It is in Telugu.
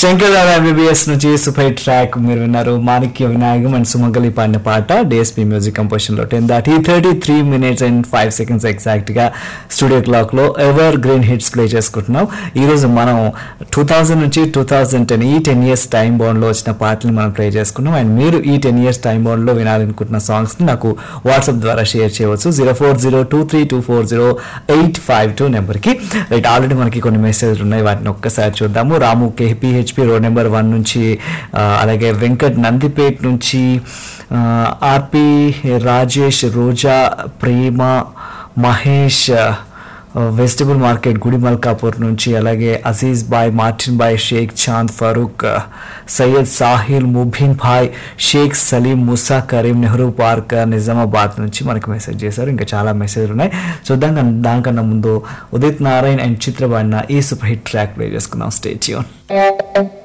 శంకర్ దాదా ఎంబీబీఎస్ నుంచి సూపర్ ట్రాక్ మీరు విన్నారు మాణిక్య వినాయకం అండ్ సుమంగలి పాడిన పాట డిఎస్పీ మ్యూజిక్ కంపోజిషన్ లో టెన్ దాటి thirty three minutes and five seconds exact గా స్టూడియో క్లాక్ లో ఎవర్ గ్రీన్ హిట్స్ ప్లే చేసుకుంటున్నాం ఈ రోజు మనం టూ థౌజండ్ నుంచి టూ థౌజండ్ టెన్ ఈ టెన్ ఇయర్స్ టైం బౌండ్ లో వచ్చిన పాటలు మనం ప్లే చేసుకున్నాం అండ్ మీరు ఈ టెన్ ఇయర్స్ టైం బౌండ్ లో వినాలనుకుంటున్న సాంగ్స్ ని నాకు వాట్సాప్ ద్వారా షేర్ చేయవచ్చు zero four zero two three two four zero eight five two నెంబర్కి రైట్ ఆల్రెడీ మనకి కొన్ని మెసేజ్లు ఉన్నాయి వాటిని ఒక్కసారి చూద్దాము Ramu KPHB road number one నుంచి ఆ, అలాగే వెంకట్ నందిపేట్ నుంచి ఆ, RP Rajesh Roja Prema Mahesh vegetable market గుడి మల్కాపూర్ నుంచి అలాగే అజీజ్ బాయ్ మార్టిన్ బాయ్ షేక్ చాంద్ ఫరూక్ సయ్యద్ సాహిల్ ముబీన్ భాయ్ షేక్ సలీం ముసా కరీం నెహ్రూ పార్క్ నిజామాబాద్ నుంచి మనకి మెసేజ్ చేశారు ఇంకా చాలా మెసేజ్లు ఉన్నాయి చూద్దాం కానీ దానికన్నా ముందు ఉదిత్ నారాయణ్ అండ్ చిత్రబాడిన ఈ సూపర్ హిట్ ట్రాక్ ప్లే చేసుకుందాం స్టేట్